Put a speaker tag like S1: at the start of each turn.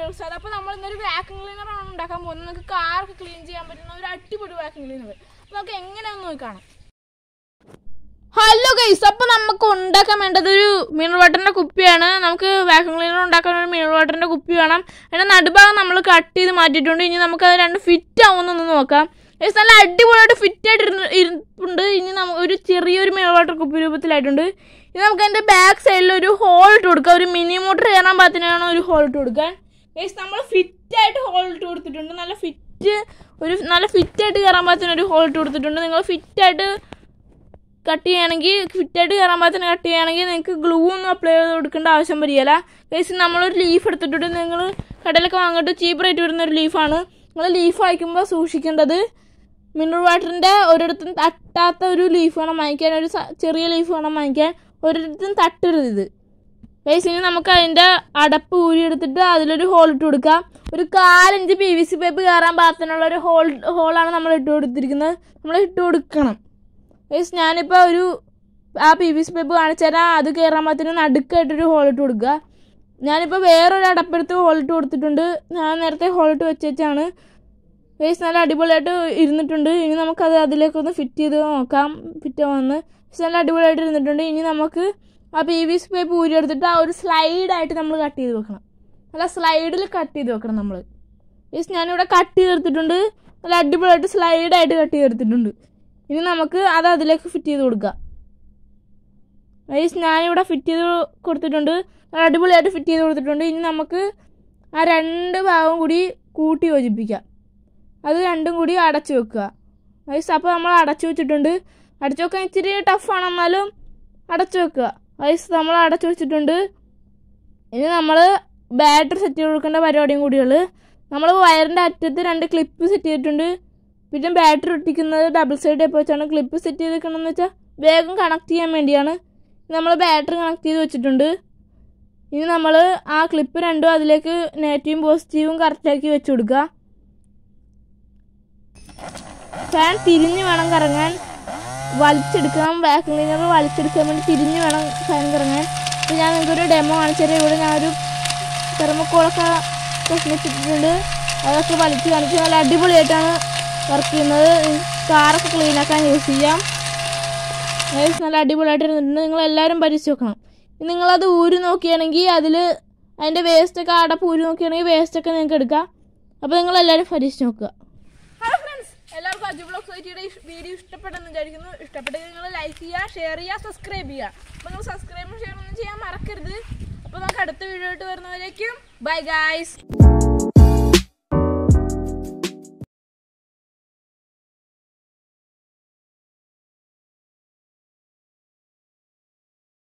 S1: ഉത്സാഹം അപ്പോൾ നമ്മൾ ഇന്നൊരു വാക്യൂം ക്ലീനർ ആണ് ഉണ്ടാക്കാൻ പോകുന്നത് നമുക്ക് കാറൊക്കെ ക്ലീൻ ചെയ്യാൻ പറ്റുന്ന ഒരു അടിപൊളി വാക്യൂം ക്ലീനർ അപ്പോൾ നമുക്ക് എങ്ങനെയാണെന്ന് നോക്കി കാണാം ഹലോ ഗൈസ് അപ്പോൾ നമുക്ക് ഉണ്ടാക്കാൻ വേണ്ടത് ഒരു മിനറൽ വാട്ടറിൻ്റെ കുപ്പിയാണ് നമുക്ക് വാക്യൂം ക്ലീനർ ഉണ്ടാക്കാൻ ഒരു മിനറൽ വാട്ടറിൻ്റെ കുപ്പി വേണം അതിൻ്റെ നടുഭാഗം നമ്മൾ കട്ട് ചെയ്ത് മാറ്റിയിട്ടുണ്ട് ഇനി നമുക്ക് അത് രണ്ട് ഫിറ്റ് ആവുന്നൊന്ന് നോക്കാം ഗൈസ് നല്ല അടിപൊളിയായിട്ട് ഫിറ്റ് ആയിട്ട് ഇരുന്ന് ഇരിപ്പുണ്ട് ഇനി നമുക്ക് ഒരു ചെറിയൊരു മിനറൽ വാട്ടർ കുപ്പി രൂപത്തിലായിട്ടുണ്ട് ഇനി നമുക്ക് അതിൻ്റെ ബാക്ക് സൈഡിൽ ഒരു ഹോൾ ഇട്ട് കൊടുക്കാം ഒരു മിനി മോട്ടർ കയറാൻ പാകത്തിനാണ് ഒരു ഹോൾ ഇട്ട് കൊടുക്കാൻ ഗൈസ് നമ്മൾ ഫിറ്റായിട്ട് ഹോൾ ഇട്ട് കൊടുത്തിട്ടുണ്ട് നല്ല ഫിറ്റ് ഒരു നല്ല ഫിറ്റായിട്ട് കയറാൻ പാകത്തിന് ഒരു ഹോൾ ഇട്ട് കൊടുത്തിട്ടുണ്ട് നിങ്ങൾ ഫിറ്റായിട്ട് കട്ട് ചെയ്യുകയാണെങ്കിൽ ഫിറ്റായിട്ട് കയറാൻ പാകത്തിന് കട്ട് ചെയ്യുകയാണെങ്കിൽ നിങ്ങൾക്ക് ഗ്ലൂ ഒന്നും അപ്ലൈ ചെയ്ത് കൊടുക്കേണ്ട ആവശ്യം വരികയില്ല ഗൈസ് നമ്മളൊരു ലീഫ് എടുത്തിട്ടുണ്ട് നിങ്ങൾ കടയിലൊക്കെ വാങ്ങിയിട്ട് ചീപ്പ് റേറ്റ് വരുന്ന ഒരു ലീഫാണ് നിങ്ങൾ ലീഫ് വാങ്ങിക്കുമ്പോൾ സൂക്ഷിക്കേണ്ടത് മിനറൽ വാട്ടറിൻ്റെ ഒരിടത്തും തട്ടാത്ത ഒരു ലീഫ് വേണം വാങ്ങിക്കാൻ ഒരു സ- ചെറിയ ലീഫ് വേണം വാങ്ങിക്കാൻ ഒരിടത്തും തട്ടരുത് ഇത് ഗൈസ് ഇനി നമുക്ക് അതിൻ്റെ അടപ്പ് ഊരി എടുത്തിട്ട് അതിലൊരു ഹോൾ ഇട്ട് കൊടുക്കാം ഒരു കാലഞ്ച് പി വി സി പൈപ്പ് കയറാൻ പാകത്തിനുള്ള ഒരു ഹോൾ ഹോളാണ് നമ്മൾ ഇട്ട് കൊടുത്തിരിക്കുന്നത് നമ്മൾ ഇട്ട് കൊടുക്കണം ഗൈസ് ഞാനിപ്പോൾ ഒരു ആ പി വി സി പൈപ്പ് കാണിച്ചു തരാം അത് കയറാൻ പാകത്തിന് നടുക്കായിട്ടൊരു ഹോൾ ഇട്ട് കൊടുക്കുക ഞാനിപ്പോൾ വേറൊരു അടപ്പെടുത്ത് ഹോൾ ഇട്ട് കൊടുത്തിട്ടുണ്ട് ഞാൻ നേരത്തെ ഹോൾ ഇട്ട് വെച്ചാണ് ഗൈസ് നല്ല അടിപൊളിയായിട്ട് ഇരുന്നിട്ടുണ്ട് ഇനി നമുക്കത് അതിലേക്കൊന്ന് ഫിറ്റ് ചെയ്ത് നോക്കാം ഫിറ്റ് ആവുമെന്ന് ഗൈസ് നല്ല അടിപൊളിയായിട്ട് ഇരുന്നിട്ടുണ്ട് ഇനി നമുക്ക് ആ പി വി സി പൈപ്പ് ഊരി എടുത്തിട്ട് ആ ഒരു സ്ലൈഡായിട്ട് നമ്മൾ കട്ട് ചെയ്ത് വെക്കണം നല്ല സ്ലൈഡിൽ കട്ട് ചെയ്ത് വെക്കണം നമ്മൾ ഗൈസ് ഞാനിവിടെ കട്ട് ചെയ്തെടുത്തിട്ടുണ്ട് നല്ല അടിപൊളിയായിട്ട് സ്ലൈഡായിട്ട് കട്ട് ചെയ്തെടുത്തിട്ടുണ്ട് ഇനി നമുക്ക് അത് അതിലേക്ക് ഫിറ്റ് ചെയ്ത് കൊടുക്കാം ഗൈസ് ഞാനിവിടെ ഫിറ്റ് ചെയ്ത് കൊടുത്തിട്ടുണ്ട് നല്ല അടിപൊളിയായിട്ട് ഫിറ്റ് ചെയ്ത് കൊടുത്തിട്ടുണ്ട് ഇനി നമുക്ക് ആ രണ്ട് ഭാഗവും കൂടി കൂട്ടി യോജിപ്പിക്കാം അത് രണ്ടും കൂടി അടച്ചു വെക്കുക ഗൈസ് അപ്പോൾ നമ്മൾ അടച്ചു വെച്ചിട്ടുണ്ട് അടച്ചു വെക്കാൻ ഇച്ചിരി ടഫാണ് എന്നാലും അടച്ചു വെക്കുക ഗൈസ് നമ്മൾ അടച്ചു വെച്ചിട്ടുണ്ട് ഇനി നമ്മൾ ബാറ്ററി സെറ്റ് ചെയ്ത് കൊടുക്കേണ്ട പരിപാടിയും കൂടിയുള്ളു നമ്മൾ വയറിൻ്റെ അറ്റത്ത് രണ്ട് ക്ലിപ്പ് സെറ്റ് ചെയ്തിട്ടുണ്ട് പിന്നെ ബാറ്ററി ഒട്ടിക്കുന്നത് ഡബിൾ സൈഡ് ടൈപ്പ് വെച്ചാണ് ക്ലിപ്പ് സെറ്റ് ചെയ്തിരിക്കണമെന്ന് വെച്ചാൽ വേഗം കണക്ട് ചെയ്യാൻ വേണ്ടിയാണ് നമ്മൾ ബാറ്ററി കണക്ട് ചെയ്ത് വെച്ചിട്ടുണ്ട് ഇനി നമ്മൾ ആ ക്ലിപ്പ് രണ്ടും അതിലേക്ക് നെഗറ്റീവും പോസിറ്റീവും കറക്റ്റാക്കി വെച്ച് കൊടുക്കുക ഫാൻ തിരിഞ്ഞ് വേണം കറങ്ങാൻ വലിച്ചെടുക്കണം ബാക്ക് ക്ലീനർ വലിച്ചെടുക്കാൻ വേണ്ടി തിരിഞ്ഞ് വേണം ഫാൻ കറങ്ങാൻ അപ്പോൾ ഞാൻ നിങ്ങൾക്കൊരു ഡെമോ കാണിച്ചുതരാം ഇവിടെ ഞാനൊരു തെർമക്കോളൊക്കെ പ്രശ്നിച്ചിട്ടുണ്ട് അതൊക്കെ വലിച്ച് കാണിച്ച് നല്ല അടിപൊളിയായിട്ടാണ് വർക്ക് ചെയ്യുന്നത് കാറൊക്കെ ക്ലീൻ ആക്കാൻ യൂസ് ചെയ്യാം ഗൈസ് നല്ല അടിപൊളിയായിട്ട് ഇരുന്നിട്ടുണ്ട് നിങ്ങൾ എല്ലാവരും പരീക്ഷിച്ച് നോക്കണം ഇനി നിങ്ങളത് ഊരി നോക്കുകയാണെങ്കിൽ അതിൽ അതിൻ്റെ വേസ്റ്റൊക്കെ അടപ്പ് ഊരി നോക്കുകയാണെങ്കിൽ വേസ്റ്റൊക്കെ നിങ്ങൾക്ക് എടുക്കാം അപ്പോൾ നിങ്ങൾ എല്ലാവരും പരീക്ഷിച്ച് നോക്കുക ഹലോ ഫ്രണ്ട്സ് എല്ലാവർക്കും അജു ബ്ലോഗ് സൊസൈറ്റിയുടെ വീഡിയോ ഇഷ്ടപ്പെട്ടെന്ന് വിചാരിക്കുന്നു ഇഷ്ടപ്പെട്ടെങ്കിൽ നിങ്ങൾ ലൈക്ക് ചെയ്യുക ഷെയർ ചെയ്യുക സബ്സ്ക്രൈബ് ചെയ്യുക അപ്പോൾ നിങ്ങൾ സബ്സ്ക്രൈബും ഷെയർ ഒന്നും ചെയ്യാൻ മറക്കരുത് അപ്പോൾ നമുക്ക് അടുത്ത വീഡിയോ ആയിട്ട് വരുന്നവരേക്കും ബൈ ഗായ്സ്